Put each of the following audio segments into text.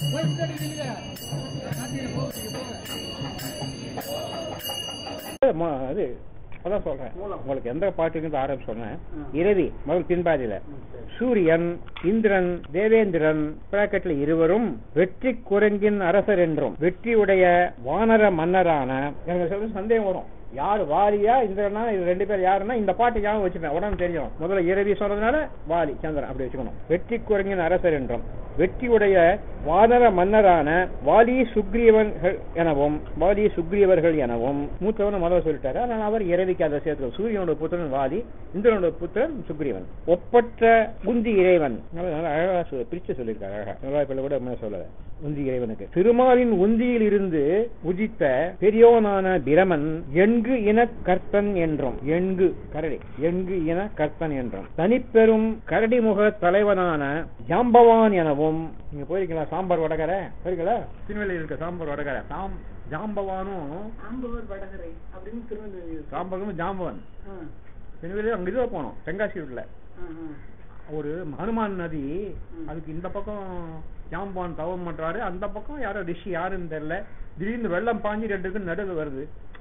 ம- அது அதான் சொல்றேன் உங்களுக்கு எந்த பாட்டுக்கு ஆரம்பி சொன்னேன் இரவி முதல் பின்பாதியில சூரியன் இந்திரன் தேவேந்திரன் பிராக்கெட்ல இருவரும் வெற்றி குரங்கின் அரசர் என்றும் வெற்றியுடைய வானர மன்னரான எனக்கு சொல்ற சந்தேகம் வரும் யார் வாலியா இந்திரனா இது ரெண்டு பேர் யாருன்னா இந்த பாட்டு ஞாபகம் வச்சுப்பேன் உடனே தெரியும் முதல்ல இரவி சொன்னதுனால வாலி சந்திரன் அப்படி வச்சுக்கணும் வெற்றி குரங்கின் அரசர் என்றும் வெற்றியுடைய வானர மன்னரான வாலி சுக்ரீவன்கள் எனவும் வாலி சுக்ரீவர்கள் எனவும் மூத்தவன் முதல்ல சொல்லிட்டாரு ஆனால் அவர் இரவிக்கு அதை சேர்த்து சூரியனோட புத்திரன் வாலி இந்திரனோட புத்திரன் சுக்ரீவன் ஒப்பற்ற உந்தி இறைவன் நல்லா- நல்லா அழகா சொ- பிரிச்சு சொல்லியிருக்காரு அழகா நிர்வாகப்பில் கூட உண்மையா சொல்லல உந்தி இறைவனுக்கு திருமாலின் உந்தியில் இருந்து உதித்த பெரியோனான பிரமன் எண்கு இன கர்த்தன் என்றும் எண்கு கரடி எண்கு இன கர்த்தன் என்றும் தனிப்பெரும் கரடி முக தலைவனான ஜாம்பவான் எனவும் நீங்க போயிருக்கீங்களா சாம்பார் வடகரை போயிருக்கீங்களா திருநெல்வேலியில் இருக்க சாம்பார் வடகரை சாம் ஜாம்பவானும் ஆம்பவர் வடகரை அப்படின்னு திருநெல்வேலி இருக்கு. சாம்பகமும் ஜாம்பவான் ஆ, திருநெல்வேலி அங்க இதுவா போனோம் தென்காசி ரோட்ல ஆ, ஆ. ஒரு ஹனுமான் நதி ம். அதுக்கு இந்த பக்கம் ஜாம்பான் தவம் பண்றாரு அந்த பக்கம் யாரோ ரிஷி யாருன்னு தெரியல திடீர்னு வெள்ளம் பாஞ்சு ரெண்டுக்கும் நடுவில் வருது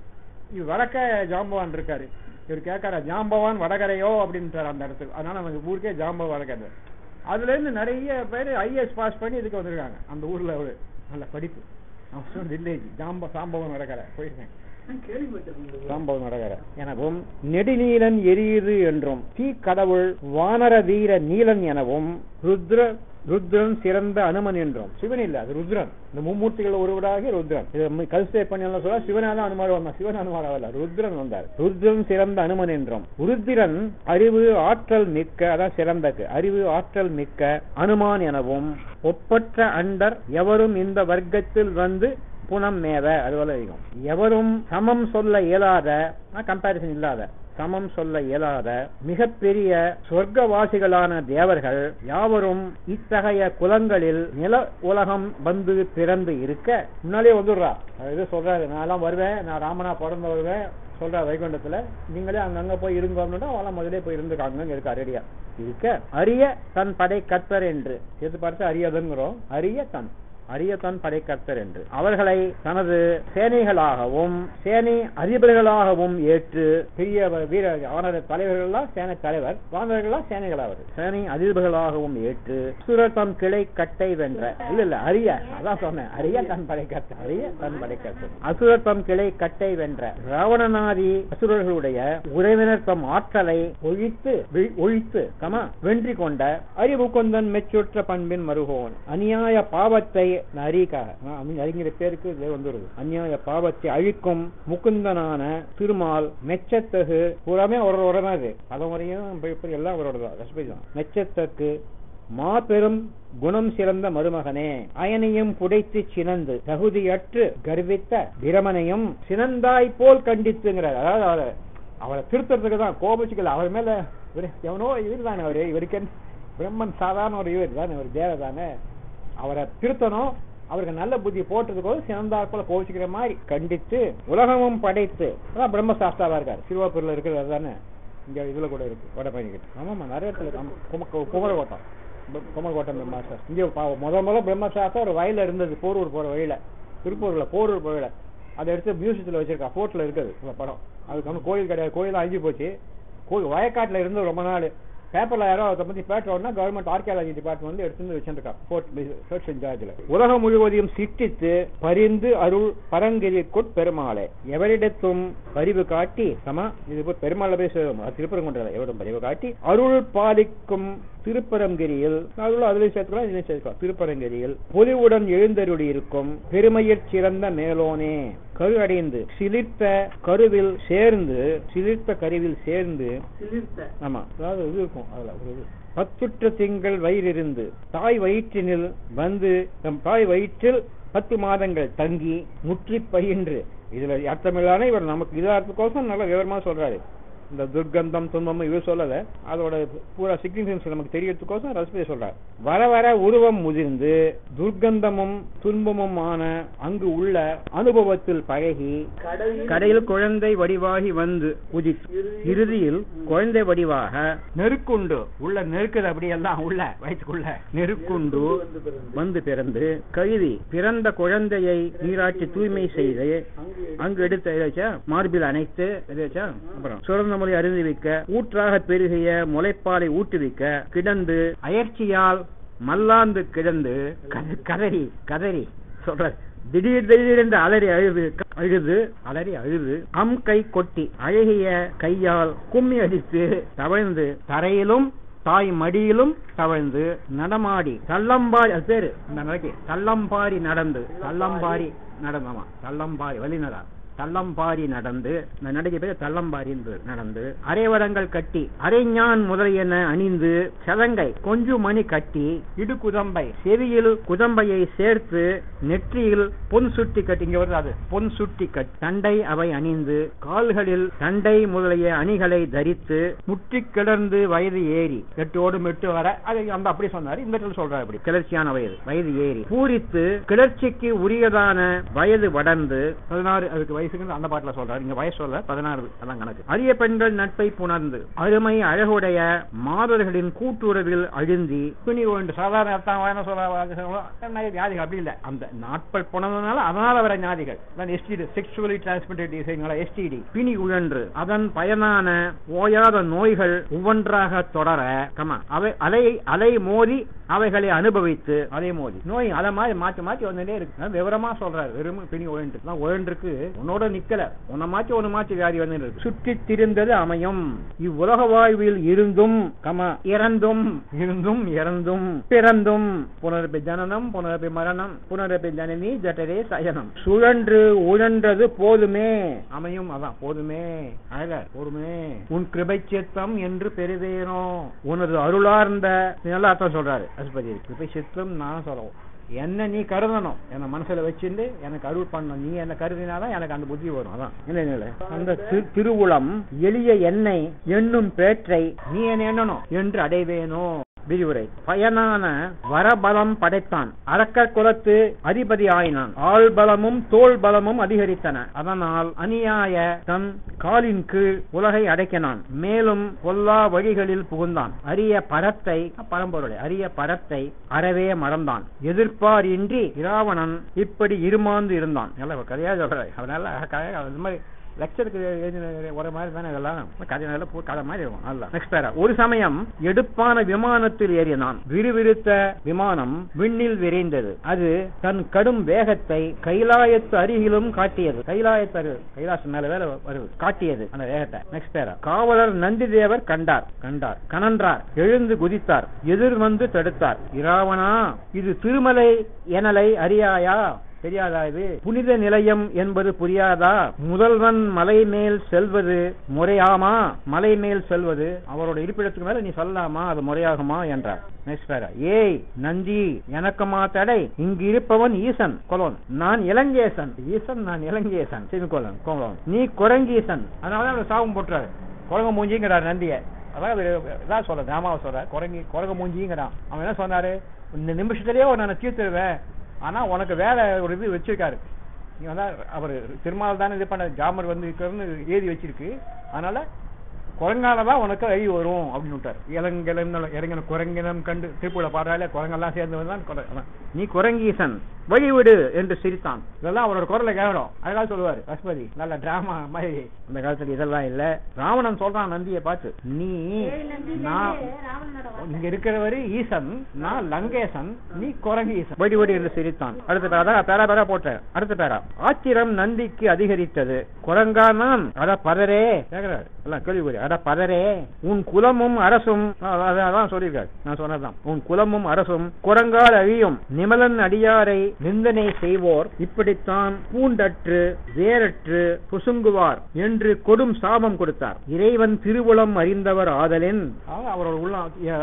இது வடக்க ஜாம்பவான் இருக்காரு இவர் கேட்காரா ஜாம்பவான் வடகரையோ அப்படின்றாரு அந்த இடத்துக்கு அதனால அவங்க ஊருக்கே ஜாம்ப வடகரை அதுல இருந்து நிறைய பேர் ஐஎஸ் பாஸ் பண்ணி இதுக்கு வந்திருக்காங்க அந்த ஊர்ல ஒரு நல்ல படிப்பு வில்லேஜ் ஜாம்ப சாம்பவன் வடகரை போயிருக்கேன் நான் கேள்விப்பட்டிருக்கேன் சாம்பவன் வடகரை எனவும் நெடுநீலன் எரியுது என்றும் தீ கடவுள் வானர வீர நீலன் எனவும் ருத்ர ருத்ரன் சிறந்த அனுமன் என்றும் சிவன் இல்ல அது ருத்ரன் இந்த மும்மூர்த்திகள் ஒருவராகி ருத்ரன் இது கல்சே பண்ணி எல்லாம் சொல்ல சிவனால அனுமாரம் வந்தான் சிவன் அனுமாரம் வரல ருத்ரன் வந்தார் ருத்ரன் சிறந்த அனுமன் என்றும் ருத்திரன் அறிவு ஆற்றல் மிக்க அதான் சிறந்தக்கு அறிவு ஆற்றல் மிக்க அனுமான் எனவும் ஒப்பற்ற அண்டர் எவரும் இந்த வர்க்கத்தில் வந்து புனம் மேவ அதுபோல இருக்கும் எவரும் சமம் சொல்ல இயலாத கம்பாரிசன் இல்லாத சமம் சொல்ல இயலாத மிகப்பெரிய சொர்க்கவாசிகளான தேவர்கள் யாவரும் இத்தகைய குலங்களில் நில உலகம் வந்து பிறந்து இருக்க முன்னாலே வந்துடுறா அது இது சொல்றாரு நான் எல்லாம் வருவேன் நான் ராமனா பிறந்து வருவேன் சொல்றா வைகுண்டத்துல நீங்களே அங்கங்க போய் இருங்கோம்னுட்டா அவெல்லாம் முதலே போய் இருந்துக்காங்க இருக்கா ரெடியா இருக்க அரிய தன் படை கற்பர் என்று சேர்த்து பார்த்து அரியதுங்கிறோம் அரிய தன் அரியதான் படைக்கர்த்தர் என்று அவர்களை தனது சேனைகளாகவும் சேனை அதிபர்களாகவும் ஏற்று பெரிய வ- வீர வானர தலைவர்கள்லாம் சேனை தலைவர் வானர்கள்லாம் சேனைகளாவது சேனை அதிபர்களாகவும் ஏற்று அசுரர் தம் கிளை கட்டை வென்ற இல்ல இல்ல அரிய அதான் சொன்னேன் அரிய தன் படைக்கர்த்தர் அரிய தன் படைக்கர்த்தர் அசுரர் தம் கிளை கட்டை வென்ற ராவணனாதி அசுரர்களுடைய உறவினர் தம் ஆற்றலை ஒழித்து வி- ஒழித்து கமா வென்றி கொண்ட அறிவு கொந்தன் மெச்சுற்ற பண்பின் மருகோன் அநியாய பாவத்தை அறிக்காக அறிஞர பேருக்கு இது வந்துருது அநியாய பாவத்தை அழிக்கும் முகுந்தனான திருமால் மெச்சத்தகு பூராமே ஒரு உடனே அது பலமுறையும் இப்ப- இப்ப எல்லாம் அவரோட தான் ரசபதி தான் மெச்சத்தக்கு மாபெரும் குணம் சிறந்த மருமகனே அயனையும் புடைத்து சினந்து தகுதியற்று கர்வித்த பிரமனையும் சினந்தாய் போல் கண்டித்துங்கிறார் அதாவது அவரை அவரை திருத்துறதுக்கு தான் கோபிச்சுக்கல அவர் மேல இவரு எவனோ இவர் தானே அவரு இவருக்கு என்ன- பிரம்மன் சாதாரண ஒரு இவர் தானே ஒரு தேவ தானே அவரை திருத்தணும் அவருக்கு நல்ல புத்தி போட்டதுக்கு சிறந்தாக்குள்ள கோவிச்சுக்கிற மாதிரி கண்டித்து உலகமும் படைத்து அதான் பிரம்மசாஸ்தாவா இருக்காரு சிறுவாப்பூர்ல இருக்கிறது அதுதானே இங்க இதுல கூட இருக்கு வடபழனிக்கிட்ட ஆமாமா நிறைய இடத்துல இருக்கு. ஆமா, கும- கு- குமரகோட்டம் ப- குமரகோட்டம் பிரம்மாசாஸ்திரம் இங்க பா- முத முத பிரம்மசாஸ்திரம் ஒரு வயல்ல இருந்தது போரூர் போற வழியில திருப்பூர்ல போரூர் போற வழியில அதை எடுத்து மியூசியத்துல வச்சிருக்கா போர்ட்ல இருக்குது இந்த படம் அதுக்கு வந்து கோயில் கிடையாது கோயில் அழிஞ்சு போச்சு கோயில் வயக்காட்டுல இருந்து ரொம்ப நாள் பேப்பர்ல யாரோ அதை பத்தி பேட்டோம்னா கவர்மெண்ட் ஆர்கியாலஜி டிபார்ட்மெண்ட் வந்து எடுத்து வந்து வச்சிருக்கா ஃபோர்ட் சர்ச் இன்சார்ஜ்ல உலகம் முழுவதையும் சிட்டித்து பரிந்து அருள் பரங்கிரிக்குட் பெருமாளே எவரிடத்தும் பரிவு காட்டி சமா இது போய் பெருமாளை போய் சேரும் அது திருப்பரங்குன்றல எவரிடம் பரிவு காட்டி அருள் பாலிக்கும் திருப்பரங்கிரியில் அருள் அதில் சேர்த்துக்கலாம் இதில் சேர்க்கலாம் திருப்பரங்கிரியில் பொலிவுடன் எழுந்தருளி இருக்கும் பெருமையிற் சிறந்த மேலோனே கரு அடைந்து சிலிர்த்த கருவில் சேர்ந்து சிலிர்த்த கருவில் சேர்ந்து சிலிர்த்த ஆமா அதாவது இது இருக்கும் அதுல ஒரு இது பத்துற்ற திங்கள் வயிறிருந்து தாய் வயிற்றினில் வந்து நம் தாய் வயிற்றில் பத்து மாதங்கள் தங்கி முற்றி பயின்று இதுல அர்த்தமில்லாத இவர் நமக்கு இதார்த்தக்கோசம் நல்ல விவரமா சொல்றாரு இந்த துர்க்கந்தம் துன்பம் இது சொல்லல அதோட பூரா சிக்னிஃபிகன்ஸ் நமக்கு தெரியறதுக்கோசம் ரசபதி சொல்றார் வர வர உருவம் முதிர்ந்து துர்க்கந்தமும் துன்பமுமான அங்கு உள்ள அனுபவத்தில் பழகி கடையில் கடையில் குழந்தை வடிவாகி வந்து உதித் இறுதியில் குழந்தை வடிவாக நெருக்குண்டு உள்ள நெருக்குது அப்படியெல்லாம் உள்ள வயிற்றுக்குள்ள நெருக்குண்டு வந்து பிறந்து வந்து பிறந்து கழுவி பிறந்த குழந்தையை நீராட்டி தூய்மை செய்து அங்கு அங்கு எடுத்து எதாச்சா மார்பில் அணைத்து எதாச்சா அப்புறம் சுரந்த மொழி அறிந்துவிக்க ஊற்றாக பெருகிய முளைப்பாலை ஊட்டுவிக்க கிடந்து அயற்சியால் மல்லாந்து கிடந்து கத- கதறி கதறி சொல்ற திடீர் திடீரென்று அலறி அழுது அழுது அலறி அழுது அம் கை கொட்டி அழகிய கையால் கும்மி அடித்து தவழ்ந்து தரையிலும் தாய் மடியிலும் தவழ்ந்து நடமாடி தள்ளம்பாடி அது பேரு இந்த நடக்கி தள்ளம்பாரி நடந்து தள்ளம்பாரி நடந்தமா தள்ளம்பாரி வழிநடா தள்ளம்பாரி நடந்து இந்த நடிகை பேர் தள்ளம்பாரி என்று நடந்து அரைவரங்கள் கட்டி அரைஞான் முதலியன அணிந்து சலங்கை கொஞ்சு மணி கட்டி இடு குதம்பை செவியில் குதம்பையை சேர்த்து நெற்றியில் பொன் சுட்டி கட்டி இங்க வருது அது பொன் சுட்டி கட்டி தண்டை அவை அணிந்து கால்களில் தண்டை முதலிய அணிகளை தரித்து முற்றி கிடந்து வயது ஏறி எட்டோடு மெட்டு வர அதை அந்த அப்படி சொன்னாரு இந்த இடத்துல சொல்றாரு அப்படி கிளர்ச்சியான வயது வயது ஏறி பூரித்து கிளர்ச்சிக்கு உரியதான வயது வடர்ந்து பதினாறு அதுக்கு வயசுக்கு அந்த பாட்டுல சொல்றாரு இங்க வயசு சொல்ல பதினாறு அதான் கணக்கு அரிய பெண்கள் நட்பை புணர்ந்து அருமை அழகுடைய மாதர்களின் கூட்டுறவில் அழுந்தி துணி ஒன்று சாதாரண அர்த்தம் வேணா சொல்ல வியாதிகள் அப்படி இல்ல அந்த நாட்கள் போனதுனால அதனால வர வியாதிகள் எஸ்டிடி செக்ஷுவலி டிரான்ஸ்மிட்டட் டிசைன்களா எஸ்டிடி பிணி உழன்று அதன் பயனான ஓயாத நோய்கள் ஒவ்வொன்றாக தொடர கமா அவை அலை அலை மோதி அவைகளை அனுபவித்து அலை மோதி நோய் அத மாதிரி மாத்தி மாத்தி வந்துட்டே இருக்கு அதான் விவரமா சொல்றாரு வெறும் பிணி உழன்று தான் உழன்றுக்கு உன்னோட நிக்கல உன்னை மாத்தி ஒன்னு மாத்தி வியாதி வந்து இருக்கு சுற்றி திரிந்தது அமையும் இவ்வுலக வாழ்வில் இருந்தும் கமா இறந்தும் இருந்தும் இறந்தும் பிறந்தும் புனரப்பி ஜனனம் புனரப்பி மரணம் புனரப்பி ஜனனி ஜட்டரே சயனம் சுழன்று உழன்றது போதுமே அமையும் அதான் போதுமே அழக போதுமே உன் கிருபை சித்தம் என்று பெறுவேனோ உனது அருளார்ந்த நல்ல அர்த்தம் சொல்றாரு அஸ்பதி கிருபை சித்தம் நான் சொல்லவும் என்ன நீ கருதணும் என்ன மனசுல வச்சிருந்து எனக்கு அருள் பண்ணணும் நீ என்ன கருதினாதான் எனக்கு அந்த புத்தி வரும் அதான் இல்ல இல்ல அந்த திரு- திருவுளம் எளிய எண்ணெய் என்னும் பேற்றை நீ என்ன எண்ணணும் என்று அடைவேனோ விரிவுரை பயனான வரபலம் படைத்தான் அரக்கர் குலத்து அதிபதி ஆயினான் ஆள் பலமும் தோல் பலமும் அதிகரித்தன அதனால் அநியாய தன் காலின் கீழ் உலகை அடைக்கினான் மேலும் பொல்லா வழிகளில் புகுந்தான் அரிய பரத்தை பரம்பொருளை அரிய பரத்தை அறவே மறந்தான் எதிர்ப்பார் இன்றி இராவணன் இப்படி இருமாந்து இருந்தான் நல்ல ஒரு கதையா சொல்ற அதனால கதை அது மாதிரி லெக்சருக்கு எழுதின ஒரு மாதிரி தானே இதெல்லாம் கதை நல்ல பூ கதை மாதிரி இருக்கும் நல்லா நெக்ஸ்ட் பேரா ஒரு சமயம் எடுப்பான விமானத்தில் ஏறினான் விறுவிறுத்த விமானம் விண்ணில் விரைந்தது அது தன் கடும் வேகத்தை கைலாயத்து அருகிலும் காட்டியது கைலாயத்து அரு கைலாசம் மேல வேற வருது காட்டியது அந்த வேகத்தை நெக்ஸ்ட் பேரா காவலர் நந்தி தேவர் கண்டார் கண்டார் கனன்றார் எழுந்து குதித்தார் எதிர் வந்து தடுத்தார் இராவணா இது திருமலை எனலை அறியாயா தெரியாதா இது புனித நிலையம் என்பது புரியாதா முதல்வன் மலை மேல் செல்வது முறையாமா மலை மேல் செல்வது அவரோட இருப்பிடத்துக்கு மேல நீ சொல்லலாமா அது முறையாகுமா என்றார் நெக்ஸ்ட் பேரா ஏய் நந்தி எனக்குமா தடை இங்கு இருப்பவன் ஈசன் கொலோன் நான் இளங்கேசன் ஈசன் நான் இளங்கேசன் செமிகோலன் கோலோன் நீ குரங்கீசன் அதனாலதான் அவர் சாபம் போட்டுறாரு குரங்க மூஞ்சிங்கிறார் நந்திய அதான் அவரு இதான் சொல்ற ராமாவை சொல்ற குரங்கி குரங்க மூஞ்சிங்கிறான் அவன் என்ன சொன்னாரு இந்த நிமிஷத்திலேயே ஒரு நான் தீர்த்துருவேன் ஆனா உனக்கு வேலை ஒரு இது வச்சிருக்காரு நீ வந்தா அவர் திருமால் தானே இது பண்ண ஜாமர் வந்து இருக்கிறன்னு ஏதி வச்சிருக்கு அதனால குரங்கால தான் உனக்கு அழி வரும் அப்படின்னு விட்டார் இளங்கிலம் இறங்கின குரங்கினம் கண்டு திருப்பூல பாடுறாலே குரங்கெல்லாம் சேர்ந்து வந்தான் குர- அதான். நீ குரங்கீசன் வழிவிடு என்று சிரித்தான் இதெல்லாம் அவரோட குரலை கேட்கணும் அதனால சொல்லுவாரு பசுபதி நல்ல டிராமா மாதிரி அந்த காலத்துல இதெல்லாம் இல்ல ராவணன் சொல்றான் நந்தியை பார்த்து நீ நான் இங்க இருக்கிறவரு ஈசன் நான் லங்கேசன் நீ குரங்கு ஈசன் வடி வடி என்று சிரித்தான் அடுத்த பேரா பேரா பேரா போட்டேன் அடுத்த பேரா ஆத்திரம் நந்திக்கு அதிகரித்தது குரங்கா நான் அட பதரே கேக்குறாரு எல்லாம் கேள்வி அட பதரே உன் குலமும் அரசும் அ- அ- அதான் சொல்லியிருக்காரு நான் சொன்னதுதான் உன் குலமும் அரசும் குரங்கால் அழியும் நிமலன் அடியாரை நிந்தனை செய்வோர் இப்படித்தான் பூண்டற்று வேரற்று புசுங்குவார் என்று கொடும் சாபம் கொடுத்தார் இறைவன் திருவுளம் அறிந்தவர் ஆதலின் அவரோட உள்ளம்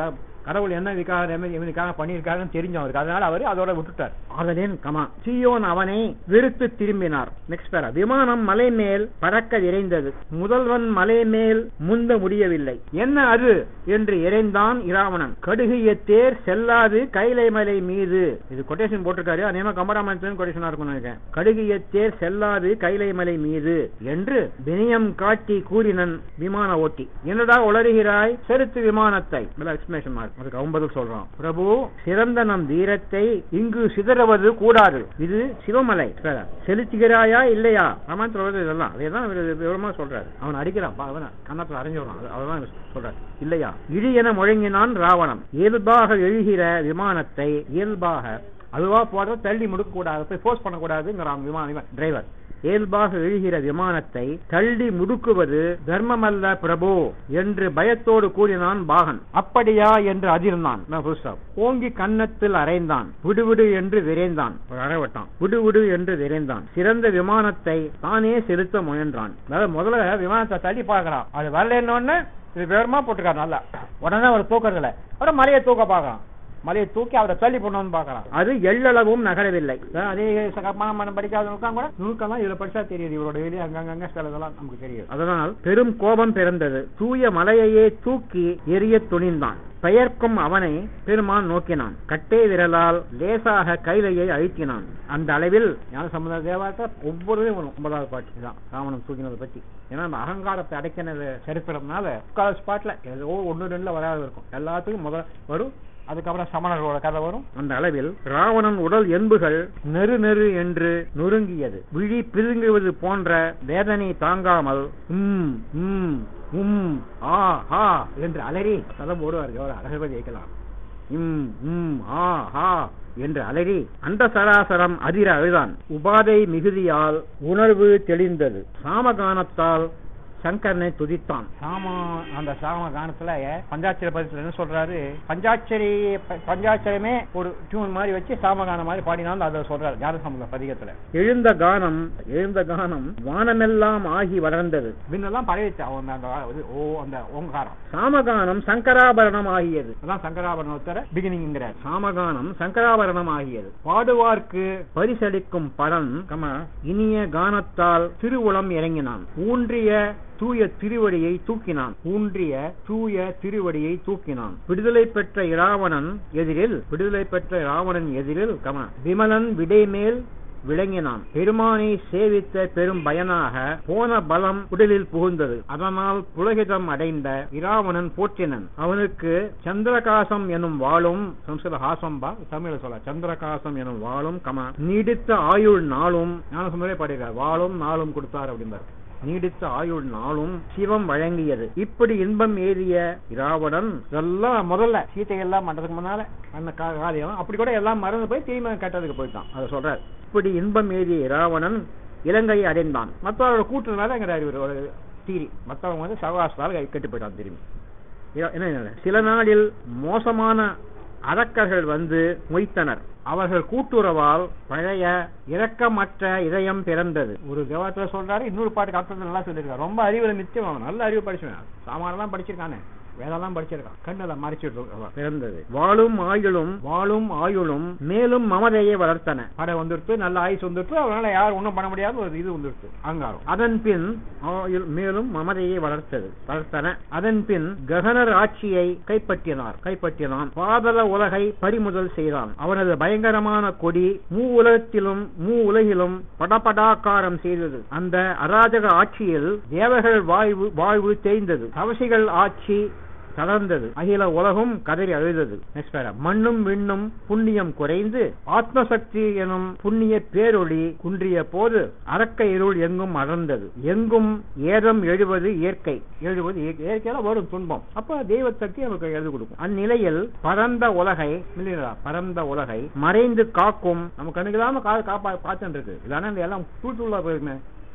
கடவுள் என்ன இதுக்காக என்ன இவனுக்காக பண்ணியிருக்காருன்னு தெரிஞ்சு அவருக்கு அதனால அவர் அதோட விட்டுட்டார் ஆதலேன் கமா சீயோன் அவனை வெறுத்து திரும்பினார் நெக்ஸ்ட் பேரா விமானம் மலை மேல் பறக்க விரைந்தது முதல்வன் மலை மேல் முந்த முடியவில்லை என்ன அது என்று இறைந்தான் இராவணன் கடுகிய தேர் செல்லாது கைலை மலை மீது இது கொட்டேஷன் போட்டிருக்காரு அதே கம்பராமன் கொட்டேஷனா இருக்கும் நினைக்கிறேன் கடுகிய தேர் செல்லாது கைலை மலை மீது என்று வினயம் காட்டி கூறினன் விமான ஓட்டி என்னடா உளறுகிறாய் செலுத்து விமானத்தை எக்ஸ்பிளேஷன் மார்க் அதுக்கு அவன் பதில் சொல்றான் பிரபு சிறந்த நம் வீரத்தை இங்கு சிதறுவது கூடாது இது சிவமலை சரி, செலுத்துகிறாயா இல்லையா அவன் சொல்றது இதெல்லாம் அதேதான் இவர் விவரமா சொல்றாரு அவன் அடிக்கிறான் பா, அவன கன்னத்துல அரைஞ்சு விடுறான் அது- அதெல்லாம் இவர் சொல்றாரு இல்லையா இடி என முழங்கினான் ராவணன் இயல்பாக எழுகிற விமானத்தை இயல்பாக அதுவா போறத தள்ளி முடுக்க கூடாது போய் போஸ்ட் பண்ணக்கூடாதுங்கிறான் விமான டிரைவர் இயல்பாக எழுகிற விமானத்தை தள்ளி முடுக்குவது தர்மமல்ல பிரபு என்று பயத்தோடு கூறினான் பாகன் அப்படியா என்று அதிர்ந்தான் நான் full stop. ஓங்கி கன்னத்தில் அறைந்தான் விடுவிடு என்று விரைந்தான் ஒரு அரைவட்டான் விடுவிடு என்று விரைந்தான் சிறந்த விமானத்தை தானே செலுத்த முயன்றான் அதாவது முதல்ல விமானத்தை தள்ளி பார்க்கறான் அது வரலன்னு இது வேகமா போட்டுருக்காரு நல்லா உடனே அவர் தூக்கறதுல அப்புறம் மலையை தூக்க பார்க்கறான் மலையை தூக்கி அவரை தள்ளி போடணும்னு பார்க்கறான் அது எள்ளளவும் நகரவில்லை அதான் அதே மனம் படிக்காதவனுக்கா கூட நுணுக்கெல்லாம் இதுல படிச்சா தெரியுது இவரோட வெளியே அங்கங்க சிலதெல்லாம் நமக்கு தெரியும் அதனால் பெரும் கோபம் பிறந்தது தூய மலையையே தூக்கி எரிய துணிந்தான் பெயர்க்கும் அவனை பெருமான் நோக்கினான் கட்டை விரலால் லேசாக கைலையை அழுத்தினான் அந்த அளவில் ஞான சம்பந்த தேவாரத்தை ஒவ்வொரு வரும் ஒன்பதாவது பாட்டு இதான் ராவணன் தூக்கினதை பத்தி ஏன்னா அந்த அகங்காரத்தை அடைக்கினது சரித்திரம்னால கால ஸ்பாட்ல ஏதோ ஒன்று ரெண்டுல வராது இருக்கும் எல்லாத்துக்கும் முதல் வரும் அதுக்கப்புறம் சமணர்களோட கதை வரும் அந்த அளவில் ராவணன் உடல் எலும்புகள் நெரு நெரு என்று நொறுங்கியது விழி பிதுங்குவது போன்ற வேதனை தாங்காமல் உம் உம் உம் ஆ ஹா என்று அலறி சதம் போடுவார் எவ்வளவு அழகபதி வைக்கலாம் இம் உம் ஆ ஹா என்று அலறி அந்த சராசரம் அதிர அழுதான் உபாதை மிகுதியால் உணர்வு தெளிந்தது சாமகானத்தால் சங்கரனை துதித்தான் சாம அந்த சாம கானத்துல பஞ்சாட்சர பதித்துல என்ன சொல்றாரு பஞ்சாட்சரி ப- பஞ்சாட்சரமே ஒரு டியூன் மாதிரி வச்சு சாமகானம் மாதிரி பாடினாலும் அதை சொல்றாரு ஞான சம்பந்த பதிகத்துல எழுந்த கானம் எழுந்த கானம் வானமெல்லாம் ஆகி வளர்ந்தது விண்ணெல்லாம் பரவிச்சு அவன் அந்த இது, ஓ அந்த ஓங்காரம் சாமகானம் சங்கராபரணம் ஆகியது அதான் சங்கராபரணத்தர பிகினிங்கிறார் சாமகானம் சங்கராபரணம் ஆகியது பாடுவார்க்கு பரிசளிக்கும் பலன் கம இனிய கானத்தால் திருவுளம் இறங்கினான் ஊன்றிய தூய திருவடியை தூக்கினான் ஊன்றிய தூய திருவடியை தூக்கினான் விடுதலை பெற்ற இராவணன் எதிரில் விடுதலை பெற்ற இராவணன் எதிரில் கம விமலன் விடைமேல் விளங்கினான் பெருமானை சேவித்த பெரும் பயனாக போன பலம் உடலில் புகுந்தது அதனால் புலகிதம் அடைந்த இராவணன் போற்றினன் அவனுக்கு சந்திரகாசம் எனும் வாளும் சம்ஸ்கிருத ஹாசம்பா தமிழ் சொல்ல சந்திரகாசம் எனும் வாளும் கம நீடித்த ஆயுள் நாளும் ஞானசுந்தரே பாடுகிறார் வாளும் நாளும் கொடுத்தார் அப்படிம்பார் நீடித்த ஆயுள் நாளும் சிவம் வழங்கியது இப்படி இன்பம் ஏறிய இராவணன் இதெல்லாம் முதல்ல சீத்தை எல்லாம் பண்றதுக்கு முன்னால அந்த கா- காரியம் அப்படி கூட எல்லாம் மறந்து போய் திரும்பி கட்டதுக்கு போயிட்டான் அதை சொல்றார் இப்படி இன்பம் ஏறிய இராவணன் இலங்கையை அடைந்தான் மற்றவரோட கூட்டுனால எங்கிறார் இவர் ஒரு தீரி மற்றவங்க வந்து சகவாசத்தால் கை கெட்டு போயிட்டான் திரும்பி இ- என்ன என்ன? சில நாளில் மோசமான அரக்கர்கள் வந்து மொய்த்தனர் அவர்கள் கூட்டுறவால் பழைய இரக்கமற்ற இதயம் பிறந்தது ஒரு தேவத்துல சொல்றாரு இன்னொரு பாட்டுக்கு அர்த்தத்தை நல்லா சொல்லியிருக்காரு ரொம்ப அறிவுல நிச்சயம் அவன் நல்ல அறிவு படிச்சுவேன் சாமானெல்லாம் படிச்சிருக்கானே வேதெல்லாம் படிச்சிருக்கான் கண்ணுல மறைச்சிட்டு அவன் பிறந்தது வாழும் ஆயுளும் வாழும் ஆயுளும் மேலும் மமதையை வளர்த்தன படை வந்துடுத்து நல்ல ஆயுசு வந்துடுத்து அதனால யாரும் ஒண்ணும் பண்ண முடியாத ஒரு இது வந்துடுத்து அங்காரம் அதன் பின் ஆயுள் மேலும் மமதையை வளர்த்தது வளர்த்தன அதன் பின் ககனர் ஆட்சியை கைப்பற்றினார் கைப்பற்றினான் பாதல உலகை பறிமுதல் செய்தான் அவனது பயங்கரமான கொடி மூ உலகத்திலும் மூ உலகிலும் படபடாக்காரம் செய்தது அந்த அராஜக ஆட்சியில் தேவர்கள் வாழ்வு வாழ்வு தேய்ந்தது தவசிகள் ஆட்சி தளர்ந்தது அகில உலகும் கதறி அழுதது Next paragraph. மண்ணும் விண்ணும் புண்ணியம் குறைந்து ஆத்மசக்தி எனும் புண்ணிய பேரொளி குன்றிய போது அரக்க இருள் எங்கும் அடர்ந்தது எங்கும் ஏதம் எழுவது இயற்கை எழுவது இயற்கை. இயற்கையில வரும் துன்பம் அப்ப தெய்வசக்தி நமக்கு எழுதி கொடுக்கும் அந்நிலையில் பரந்த உலகை இல்லைங்களா? பரந்த உலகை மறைந்து காக்கும் நம்ம கண்ணுக்கு தான் கா காப்பா பார்த்துட்டு இருக்கு இதானே இந்த எல்லாம் தூள் தூளா போயிருமே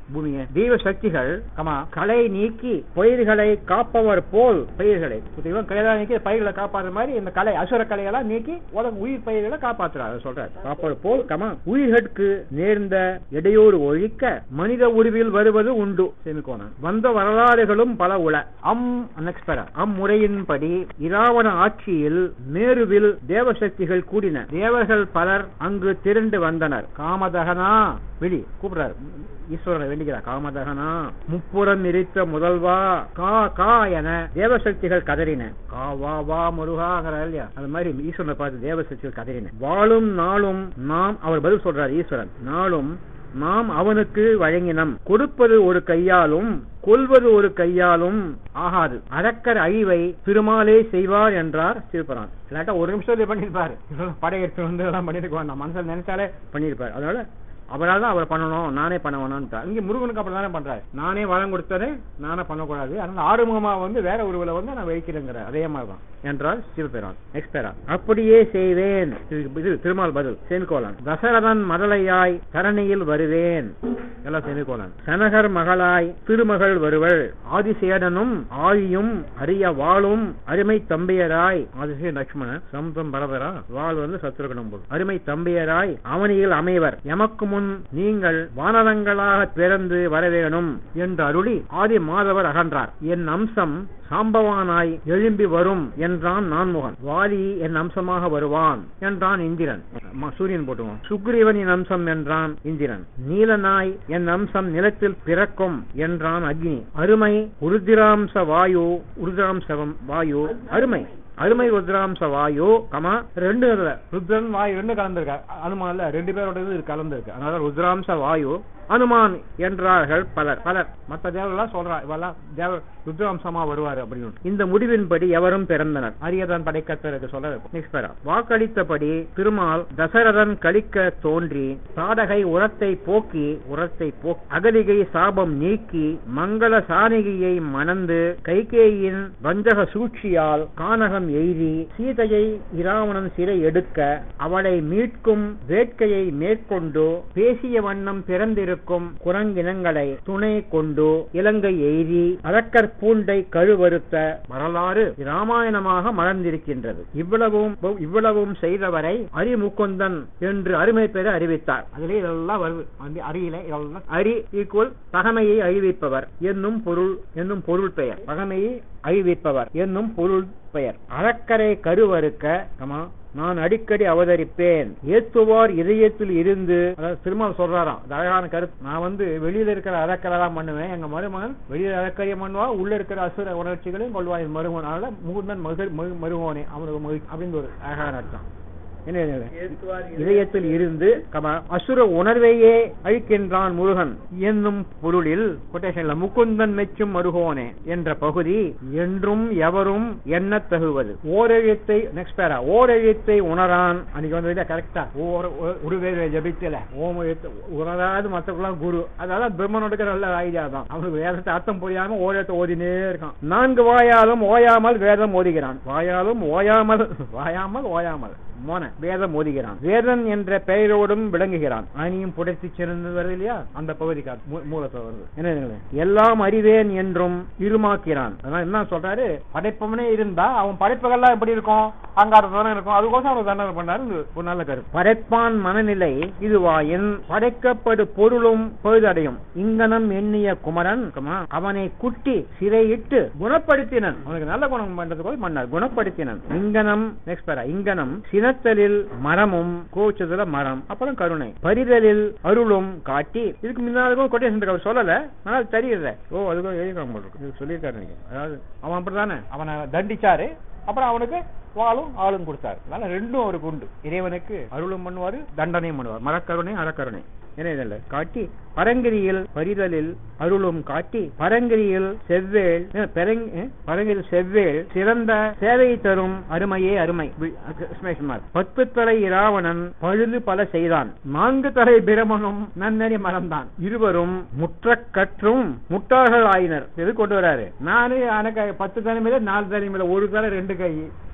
பூமியை தெய்வ சக்திகள் கமா களை நீக்கி பயிர்களை காப்பவர் போல் பயிர்களை தெய்வம் களை நீக்கி பயிர்களை காப்பாடுற மாதிரி இந்த கலை அசுர கலையெல்லாம் நீக்கி உலக உயிர் பயிர்களை காப்பாற்றுறார் அதை சொல்றார் காப்பவர் போல் கமா உயிர்கட்கு நேர்ந்த இடையூறு ஒழிக்க மனித உருவில் வருவது உண்டு செமிக்கோணம் வந்த வரலாறுகளும் பல உள அம் next para. அம்முறையின்படி இராவண ஆட்சியில் மேருவில் தேவசக்திகள் கூடின தேவர்கள் பலர் அங்கு திரண்டு வந்தனர் காமதகனா வெளி கூப்பிடுறார் ஈஸ்வரனை வேண்டிக்கிறார் காமதகனா முப்புறம் எரித்த முதல்வா கா கா என தேவசக்திகள் கதறின கா வா வா முருகாங்கிற இல்லையா அது மாதிரி ஈஸ்வரனை பார்த்து தேவசக்திகள் கதறின வாழும் நாளும் நாம் அவர் பதில் சொல்றார் ஈஸ்வரன் நாளும் நாம் அவனுக்கு வழங்கினம் கொடுப்பது ஒரு கையாலும் கொல்வது ஒரு கையாலும் ஆகாது அரக்கர் அழிவை திருமாலே செய்வார் என்றார் சிவபுரான் இல்லாட்டா ஒரு நிமிஷத்துல பண்ணிருப்பாரு படையெடுத்து வந்து எல்லாம் பண்ணிருக்க வேண்டாம் மனசில் நினைச்சாலே பண்ணிருப்பாரு அதனால அவரால் தான் அவர் பண்ணணும் நானே பண்ண வேணும்னு இங்க முருகனுக்கு அப்படி தானே பண்றாரு நானே வரம் கொடுத்ததே நானே பண்ணக்கூடாது அதனால ஆறுமுகமா வந்து வேற ஒருவரை வந்து நான் வைக்கிறேங்கிற அதே மாதிரி தான் என்றால் சிவபெரான் எக்ஸ்பெரான் அப்படியே செய்வேன் இது இது திருமால் பதில் செமிகோலன் தசரதன் மதலையாய் தரணியில் வருவேன் எல்லாம் செமிகோலன் சனகர் மகளாய் திருமகள் வருவள் ஆதிசேடனும் ஆழியும் அரிய வாளும் அருமை தம்பியராய் ஆதிசே லட்சுமணன் சமுதம் பரதரா வாள் வந்து சத்ருகணம் போல் அருமை தம்பியராய் அவனியில் அமைவர் எமக்கு முன் நீங்கள் வானரங்களாக பிறந்து வரவேணும் என்று அருளி ஆதி மாதவர் அகன்றார் என் அம்சம் சாம்பவானாய் எழும்பி வரும் என்றான் நான்முகன் வாலி என் அம்சமாக வருவான் என்றான் இந்திரன் அம்மா, சூரியன் போட்டுவோம் சுக்ரீவன் என் அம்சம் என்றான் இந்திரன் நீலனாய் என் அம்சம் நிலத்தில் பிறக்கும் என்றான் அக்னி அருமை உருதிராம்ச வாயு உருதிராம்சவம் வாயு அருமை அருமை ருத்ராம்ச வாயு கமா ரெண்டு இதுல ருத்ரன் வாயு ரெண்டு கலந்துருக்கா அனுமான்ல ரெண்டு பேரோட இது கலந்துருக்கு அதனால ருத்ராம்ச வாயு அனுமான் என்றார்கள் பலர் பலர் மத்த தேவர்கள்லாம் சொல்றா இவெல்லாம் தேவ ருத்ராம்சமா வருவாரு அப்படின்னு இந்த முடிவின்படி எவரும் பிறந்தனர் அரியதான் படைக்கத்தருக்கு சொல்ற நெக்ஸ்ட் பேரா வாக்களித்தபடி திருமால் தசரதன் கழிக்க தோன்றி சாடகை உரத்தை போக்கி உரத்தை போக்கி அகலிகை சாபம் நீக்கி மங்கள சாணிகியை மணந்து கைகேயின் வஞ்சக சூழ்ச்சியால் கானகம் எய்தி சீதையை இராவணன் சிறை எடுக்க அவளை மீட்கும் வேட்கையை மேற்கொண்டு பேசிய வண்ணம் பிறந்திருக்கும் குரங்கினங்களை துணை கொண்டு இலங்கை எய்தி அரக்கர் பூண்டை கழுவறுத்த வரலாறு ராமாயணமாக மலர்ந்திருக்கின்றது இவ்வளவும் இவ்வளவும் செய்தவரை அரிமுகுந்தன் என்று அருமை பெற அறிவித்தார் அதிலே இதெல்லாம் வருது அந்த அரியில இதெல்லாம் அரி ஈக்குவல் பகமையை அழிவிப்பவர் என்னும் பொருள் என்னும் பொருள் பெயர் பகமையை அழிவிப்பவர் என்னும் பொருள் பெயர் அறக்கரை கருவறுக்க கமா நான் அடிக்கடி அவதரிப்பேன் ஏத்துவார் இதயத்தில் இருந்து அதாவது திருமால் சொல்றாராம் அது அழகான கருத்து நான் வந்து வெளியில இருக்கிற அறக்கரெல்லாம் பண்ணுவேன் எங்க மருமகன் வெளியில அறக்கரையை பண்ணுவா உள்ள இருக்கிற அசுர உணர்ச்சிகளையும் கொள்வாய் மருமகன் அதனால முகுந்தன் மகர் மரு- மருமகனே அவனுக்கு மகிழ்ச்சி அப்படின்னு ஒரு அழகான அர்த்தம் என்ன இது? ஏத்துவார் இதயத்தில் இருந்து கமா அசுர உணர்வையே அழிக்கின்றான் முருகன் என்னும் பொருளில் கொட்டேஷன்ல முகுந்தன் மெச்சும் மருகோனே என்ற பகுதி என்றும் எவரும் எண்ணத் தகுவது ஓரெழுத்தை நெக்ஸ்ட் பேரா ஓரெழுத்தை உணரான் அன்னைக்கு வந்து கரெக்டா ஓர் ஒரு வேறு ஜபிக்கல ஓம் எழுத்து உணராது மத்தவங்களாம் குரு அதாவது பிரம்மனோட நல்ல ஐடியா தான் அவனுக்கு வேதத்தை அர்த்தம் புரியாம ஓரத்தை ஓதினே இருக்கான் நான்கு வாயாலும் ஓயாமல் வேதம் ஓதுகிறான் வாயாலும் ஓயாமல் வாயாமல் ஓயாமல் மோன வேதம் ஓதுகிறான் வேதன் என்ற பெயரோடும் விளங்குகிறான் அணியும் புடைத்து சிறந்தது வருது இல்லையா அந்த பகுதி மூலத்தை வருது என்ன இதுங்களே? எல்லாம் அறிவேன் என்றும் இருமாக்கிறான் அதனால என்ன சொல்றாரு படைப்பவனே இருந்தா அவன் படைப்புகள்லாம் எப்படி இருக்கும் அங்காரத்தானே இருக்கும் அதுக்கோசம் அவர் தண்டனை பண்ணாரு இது ஒரு நல்ல கருத்து படைப்பான் மனநிலை இதுவாயின் படைக்கப்படு பொருளும் பொழுதடையும் இங்கனம் எண்ணிய குமரன் கமா, அவனை குட்டி சிறையிட்டு குணப்படுத்தினன் அவனுக்கு நல்ல குணம் பண்றதுக்கு பண்ணார் குணப்படுத்தினன் இங்கனம் நெக்ஸ்ட் பேரா இங்கனம் சினத்தலில் மரமும் கோச்சதுல மரம் அப்புறம் கருணை பரிதலில் அருளும் காட்டி இதுக்கு முன்னாலும் கொட்டேஷன் அவர் சொல்லல ஆனால் தெரியுது ஓ அதுக்கும் எழுதிக்காம போட்டிருக்கு. இது சொல்லியிருக்காரு நீங்க அதாவது அவன் அப்படிதானே அவனை தண்டிச்சாரு அப்புறம் அவனுக்கு வாளும் ஆளும் கொடுத்தாரு அதனால ரெண்டும் அவருக்கு உண்டு இறைவனுக்கு அருளும் பண்ணுவாரு தண்டனையும் பண்ணுவார் மரக்கருணை அறக்கருணை என்ன இதில் காட்டி பரங்கிரியில் பரிதலில் அருளும் காட்டி பரங்கிரியில் செவ்வேள் அஹ், பெரங்- அஹ், பரங்கிரியில் செவ்வேள் சிறந்த சேவை தரும் அருமையே அருமை வி- exclamation mark. பத்து தலை இராவணன் பழுது பல செய்தான் நான்கு தலை பிரமனும் நன்னறி மறந்தான் இருவரும் முற்றக் கற்றும் முட்டாள்கள் ஆயினர் எது கொண்டு வராரு நானு எனக்கு பத்து தலைமையில நாலு தலைமையில ஒரு தலை ரெண்டு கை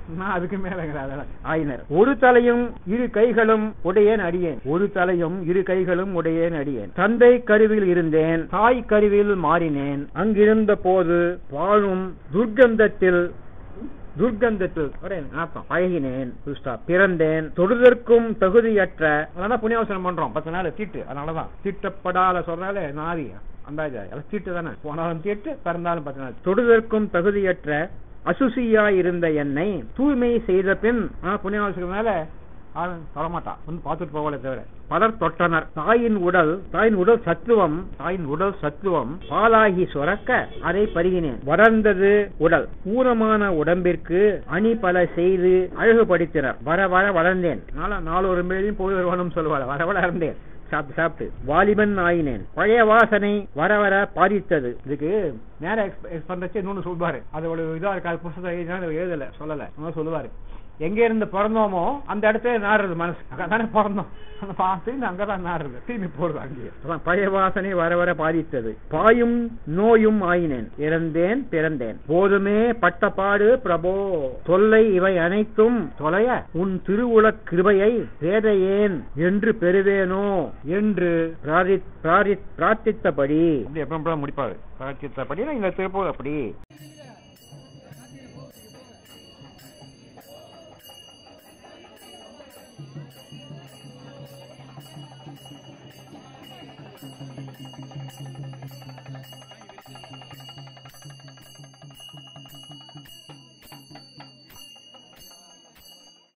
நான் அதுக்கு மேல ஆயினர் ஒரு தலையும் இரு கைகளும் உடையேன் அடியேன் ஒரு தலையும் இரு கைகளும் உடையேன் அடியேன் தந்தை கருவில் இருந்தேன் தாய் கருவில் மாறினேன் அங்கிருந்த போது வாழும் துர்க்கந்தத்தில் துர்க்கந்தத்தில் ஒரே அர்த்தம் பழகினேன் புதுசா பிறந்தேன் தொடுதற்கும் தகுதியற்ற அதனால புண்ணியாவசனம் பண்றோம் பத்து நாள் தீட்டு அதனாலதான் தீட்டப்படாத சொல்றாலே நாதி அந்தாஜா எல்லாம் தீட்டு தானே போனாலும் தீட்டு பிறந்தாலும் பத்து நாள் தொடுதற்கும் தகுதியற்ற அசுசியா இருந்த என்னை தூய்மை செய்த பின் ஆனா புண்ணியாவசனம் மேல அவன் தொடமாட்டான் வந்து பார்த்துட்டு போகல தவிர பலர் தொட்டனர் தாயின் உடல் தாயின் உடல் சத்துவம் தாயின் உடல் சத்துவம் பாலாகி சுரக்க அதை பருகினேன் வளர்ந்தது உடல் ஊனமான உடம்பிற்கு அணி பல செய்து அழகுபடுத்தினர் வர வர வளர்ந்தேன் நாளா நாலொரு மேலையும் போய் வருவானும் சொல்லுவாள் வர வளர்ந்தேன் சாப்பிட்டு சாப்பிட்டு வாலிபன் ஆயினேன் பழைய வாசனை வர வர பாதித்தது இதுக்கு நேர எக்ஸ்பிரஸ் பண்றச்சு இன்னொன்னு சொல்வாரு அதோட இதா இருக்காது புத்தகத்தை எழுதினா எழுதல சொல்லல ஆனா சொல்லுவாரு எங்க இருந்து பிறந்தோமோ அந்த இடத்துல நாடுறது மனசு அங்கதானே பிறந்தோம் அந்த பார்த்து அங்கதான் நாடுறது திரும்பி போடுது அங்கேயே அதான் பழைய வாசனை வர வர பாதித்தது பாயும் நோயும் ஆயினேன் இறந்தேன் பிறந்தேன் போதுமே பட்ட பாடு பிரபோ தொல்லை இவை அனைத்தும் தொலைய உன் திருவுள கிருபையை பேதையேன் என்று பெறுவேனோ என்று பிரார்த்தி- பிரார்த்தி- பிரார்த்தித்தபடி அப்படி எப்ப முடிப்பாரு பிரார்த்தித்தபடி இந்த திருப்பூர் அப்படி